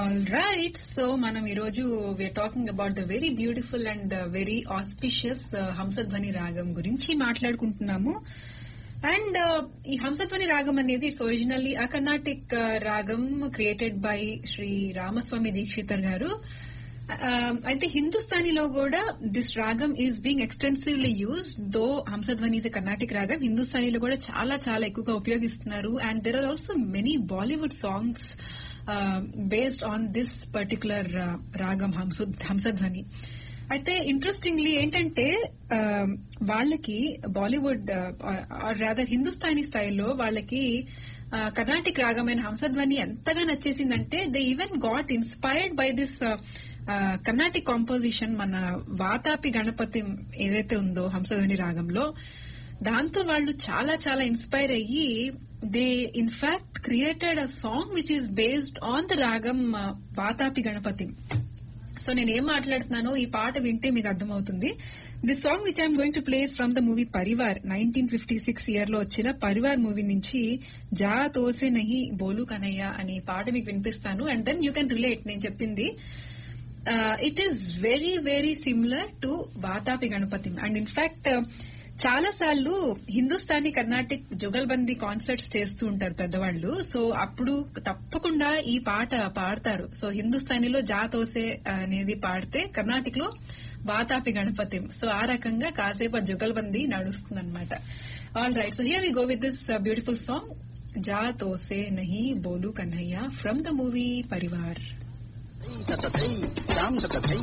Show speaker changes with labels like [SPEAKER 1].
[SPEAKER 1] all right so మనం ఈరోజు we are talking about the very beautiful and very auspicious Hamsadhwani రాగం గురించి మాట్లాడుకుంటున్నాము అండ్ ఈ హంసధ్వని రాగం అనేది ఇట్స్ ఒరిజినల్లీ అ కర్ణాటిక్ రాగం క్రియేటెడ్ బై శ్రీ రామస్వామి దీక్షితర్ గారు అయితే హిందుస్థానీలో కూడా దిస్ రాగం is being extensively use though Hamsadhwani is a Carnatic రాగం హిందుస్థానీలో కూడా చాలా చాలా ఎక్కువగా ఉపయోగిస్తున్నారు and there are also many Bollywood songs based on this particular రాగం హంసధ్వని అయితే ఇంట్రెస్టింగ్లీ ఏంటంటే వాళ్ళకి బాలీవుడ్ రాదర్ హిందుస్థానీ స్టైల్లో వాళ్ళకి కర్ణాటిక్ రాగమైన హంసధ్వని ఎంతగా నచ్చేసిందంటే they even got inspired by this Carnatic composition మన వాతాపి గణపతి ఏదైతే ఉందో హంసధ్వని రాగంలో దాంతో వాళ్ళు చాలా చాలా ఇన్స్పైర్ అయ్యి they in fact created a song which is based on the రాగం వాతాపి గణపతి సో నేను ఏం మాట్లాడుతున్నానో ఈ పాట వింటే మీకు అర్థమవుతుంది this song which I'm going to plays from the movie Parivar nineteen fifty six year లో వచ్చిన పరివార్ మూవీ నుంచి జా తోసే నహి బోలు కనయ్య అనే పాట మీకు వినిపిస్తాను and then you can relate నేను చెప్పింది it is very very similar to Vatapi Ganapati and in fact చాలా సార్లు హిందుస్థానీ కర్ణాటిక్ జుగల్బందీ కాన్సర్ట్స్ చేస్తూ ఉంటారు పెద్దవాళ్లు సో అప్పుడు తప్పకుండా ఈ పాట పాడతారు సో హిందుస్థానీలో జాతోసే అనేది పాడితే కర్ణాటిక్ లో వాతాపి గణపతి సో ఆ రకంగా కాసేపు ఆ జుగల్బందీ నడుస్తుంది అనమాట all right so here we go with this beautiful song జా తోసే నహి బోలు Kanhaiya from the movie Parivar
[SPEAKER 2] తతథై తాం తతథై